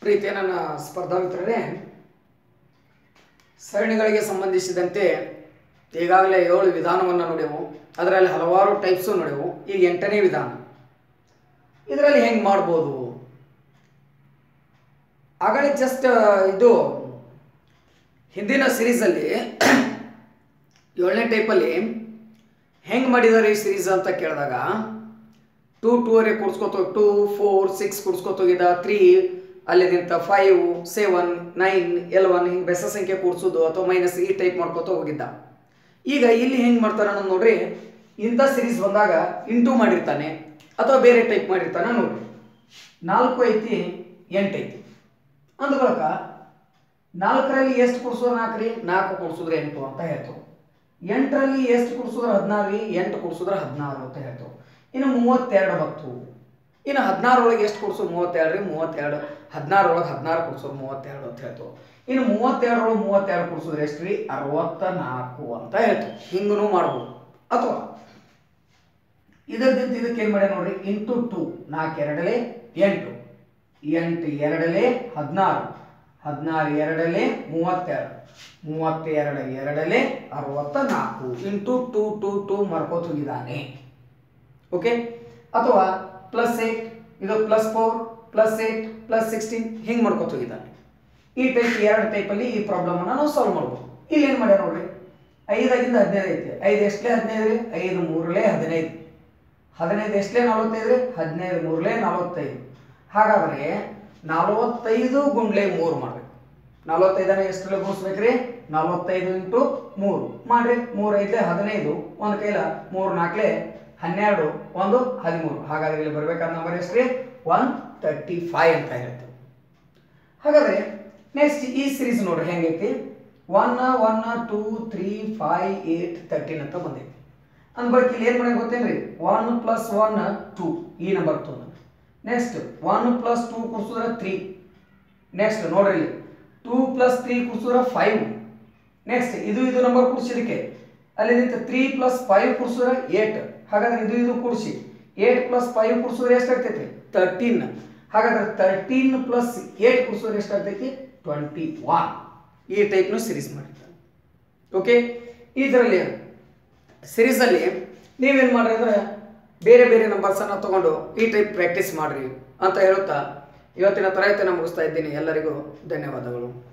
ಪ್ರೀತಿಯ ನನ್ನ ಸ್ಪರ್ಧಾ ಮಿತ್ರರೇ ಸರಣಿಗಳಿಗೆ ಸಂಬಂಧಿಸಿದಂತೆ ಈಗಾಗಲೇ ಏಳು ವಿಧಾನವನ್ನು ನೋಡೆವು ಅದರಲ್ಲಿ ಹಲವಾರು ಟೈಪ್ಸು ನೋಡೆವು ಈಗ ಎಂಟನೇ ವಿಧಾನ ಇದರಲ್ಲಿ ಹೆಂಗೆ ಮಾಡ್ಬೋದು ಆಗಲೇ ಜಸ್ಟ್ ಇದು ಹಿಂದಿನ ಸಿರೀಸಲ್ಲಿ ಏಳನೇ ಟೈಪಲ್ಲಿ ಹೆಂಗೆ ಮಾಡಿದ್ದಾರೆ ಈ ಸಿರೀಸ್ ಅಂತ ಕೇಳಿದಾಗ ಟೂ ಟೂವರೆ ಕೂಡ್ಸ್ಕೊತ ಟೂ ಫೋರ್ ಸಿಕ್ಸ್ ಕೂಡ್ಸ್ಕೊತ ಹೋಗಿದ್ದ ತ್ರೀ ಅಲ್ಲಿಂದ ಫೈವ್ ಸೆವೆನ್ ನೈನ್ ಎಲೆವನ್ ಹಿಂಗೆ ಬೆಸ ಸಂಖ್ಯೆ ಕೂಡ್ಸೋದು ಅಥವಾ ಮೈನಸ್ ಈ ಟೈಪ್ ಮಾಡ್ಕೊತ ಹೋಗಿದ್ದ ಈಗ ಇಲ್ಲಿ ಹೆಂಗೆ ಮಾಡ್ತಾನೆ ಅನ್ನೋದು ನೋಡ್ರಿ ಇಂಥ ಸಿರೀಸ್ ಬಂದಾಗ ಇಂಟು ಮಾಡಿರ್ತಾನೆ ಅಥವಾ ಬೇರೆ ಟೈಪ್ ಮಾಡಿರ್ತಾನೆ ನೋಡ್ರಿ ನಾಲ್ಕು ಐತಿ ಎಂಟು ಐತಿ ಅಂದ್ಕೊಳಕ ನಾಲ್ಕರಲ್ಲಿ ಎಷ್ಟು ಕುಡ್ಸೋದು ನಾಲ್ಕು ರೀ ನಾಲ್ಕು ಕುಡ್ಸಿದ್ರೆ ಎಂಟು ಅಂತ ಹೇಳ್ತು ಎಂಟರಲ್ಲಿ ಎಷ್ಟು ಕುಡ್ಸಿದ್ರೆ ಹದಿನಾರು ರೀ ಎಂಟು ಕುಡ್ಸಿದ್ರೆ ಹದಿನಾರು ಅಂತ ಹೇಳ್ತು ಇನ್ನು ಮೂವತ್ತೆರಡು ಬಂತು ಇನ್ನು ಹದಿನಾರೊಳಗೆ ಎಷ್ಟು ಕೊಡ್ಸೋದು ಮೂವತ್ತೆರಡು ರೀ ಮೂವತ್ತೆರಡು ಹದಿನಾರೊಳಗೆ ಹದಿನಾರು ಕೊಡ್ಸೋದು ಮೂವತ್ತೆರಡು ಅಂತ ಹೇಳ್ತು ಇನ್ನು ಮೂವತ್ತೆರಡರೊಳಗೆ ಮೂವತ್ತೆರಡು ಕೊಡ್ಸೋದ್ರೆ ಎಷ್ಟು ರೀ ಅರವತ್ತ ನಾಲ್ಕು ಅಂತ ಹೇಳ್ತು ಹಿಂಗೂ ಮಾಡ್ಬೋದು ಅಥವಾ ಇದರಿಂದ ಇದಕ್ಕೆ ಏನು ಮಾಡ್ಯ ನೋಡ್ರಿ ಇಂಟು ಟು ನಾಲ್ಕು ಎರಡಲೇ ಎಂಟು ಎಂಟು ಎರಡಲೇ ಹದಿನಾರು ಹದಿನಾರು ಎರಡಲೇ ಮೂವತ್ತೆರಡು ಮೂವತ್ತೆರಡು ಎರಡಲೇ ಅರವತ್ತ ನಾಲ್ಕು ಇಂಟು ಟು ಟು ಟು ಮರ್ಕೋತ ಹೋಗಿದ್ದಾನೆ ಓಕೆ ಅಥವಾ ಪ್ಲಸ್ ಏಟ್ ಇದು plus four plus eight plus sixteen ಹಿಂಗೆ ಮಾಡ್ಕೊತ ಹೋಗಿದ್ದಾನೆ ಈ ಟೈಪ್ ಎರಡು ಟೈಪಲ್ಲಿ ಈ ಪ್ರಾಬ್ಲಮನ್ನು ನಾವು ಸಾಲ್ವ್ ಮಾಡ್ಬೋದು ಇಲ್ಲಿ ಏನು ಮಾಡ್ಯಾರ ನೋಡ್ರಿ ಐದಾಗಿಂದ ಹದಿನೈದು ಐತಿ ಐದು ಎಷ್ಟಲೇ ಹದಿನೈದು ರೀ ಐದು ಮೂರಲೇ ಹದಿನೈದು ಹದಿನೈದು ಎಷ್ಟಲೇ ನಲವತ್ತೈದು ರೀ ಹದಿನೈದು ಮೂರಲೇ ನಲವತ್ತೈದು ಹಾಗಾದರೆ ನಲವತ್ತೈದು ಗುಂಡ್ಲೆ ಮೂರು ಮಾಡ್ಬೇಕು ನಲವತ್ತೈದನೇ ಎಷ್ಟರಲ್ಲಿ ಗುಣಿಸ್ಬೇಕ್ರಿ ನಲವತ್ತೈದು ಇಂಟು ಮೂರು ಮಾಡ್ರಿ ಮೂರು ಐದಲೇ ಹದಿನೈದು ಒಂದು ಕೈಲ ಮೂರು ನಾಲ್ಕಲೇ ಹನ್ನೆರಡು ಒಂದು ಹದಿಮೂರು ಹಾಗಾದ್ರೆ ಇಲ್ಲಿ ಬರ್ಬೇಕಾದ ನಂಬರ್ ಎಷ್ಟು ರೀ ಒನ್ ತರ್ಟಿ ಫೈವ್ ಅಂತ ಹೇಳ್ತೀವಿ ಹಾಗಾದ್ರೆ ನೆಕ್ಸ್ಟ್ ಈ ಸಿರೀಸ್ ನೋಡ್ರಿ ಹೆಂಗೈತಿ one one two three five eight thirteen ಅಂತ ಬಂದೈತಿ ಅಂದ್ಬಳಕ್ ಇಲ್ಲಿ ಏನು ಮಾಡಿ ಗೊತ್ತೇನ್ರಿ ಒನ್ ಪ್ಲಸ್ ಒನ್ ಟೂ ಈ ನಂಬರ್ ತೊಗೊಂಡು ನೆಕ್ಸ್ಟ್ ಒನ್ ಪ್ಲಸ್ ಟೂ ಕುಡ್ಸಿದ್ರೆ ತ್ರೀ ನೆಕ್ಸ್ಟ್ ನೋಡ್ರಿ ಇಲ್ಲಿ ಟೂ ಪ್ಲಸ್ ತ್ರೀ ಕುಡ್ಸಿದ್ರೆ ಫೈವ್ ನೆಕ್ಸ್ಟ್ ಇದು ಇದು ನಂಬರ್ ಕುಡ್ಸಿದಕ್ಕೆ ಅಲ್ಲಿ ತ್ರೀ ಪ್ಲಸ್ ಫೈವ್ ಕುಡ್ಸಿದ್ರೆ ಏಟ್ ಹಾಗಾದ್ರೆ ಇದು ಇದು ಕೂಡಿಸಿ ಏಟ್ ಪ್ಲಸ್ ಫೈವ್ ಕುಡ್ಸಿದ್ರೆ ಎಷ್ಟಾಗ್ತೈತಿ ತರ್ಟೀನ್ ಹಾಗಾದ್ರೆ ತರ್ಟೀನ್ ಪ್ಲಸ್ ಏಟ್ ಕುಡ್ಸಿದ್ರೆ ಎಷ್ಟಾಗ್ತೈತಿ ಟ್ವೆಂಟಿ ಒನ್ ಈ ಟೈಪ್ನು ಸಿರೀಸ್ ಮಾಡಿರ್ತಾರೆ ಓಕೆ ಇದರಲ್ಲಿ ಸಿರೀಸಲ್ಲಿ ನೀವೇನು ಮಾಡ್ರಿ ಅಂದರೆ ಬೇರೆ ಬೇರೆ ನಂಬರ್ಸನ್ನು ತಗೊಂಡು ಈ ಟೈಪ್ ಪ್ರಾಕ್ಟೀಸ್ ಮಾಡಿರಿ ಅಂತ ಹೇಳುತ್ತಾ ಇವತ್ತಿನ ತರಗತಿಯನ್ನು ಮುಗಿಸ್ತಾ ಇದ್ದೀನಿ ಎಲ್ಲರಿಗೂ ಧನ್ಯವಾದಗಳು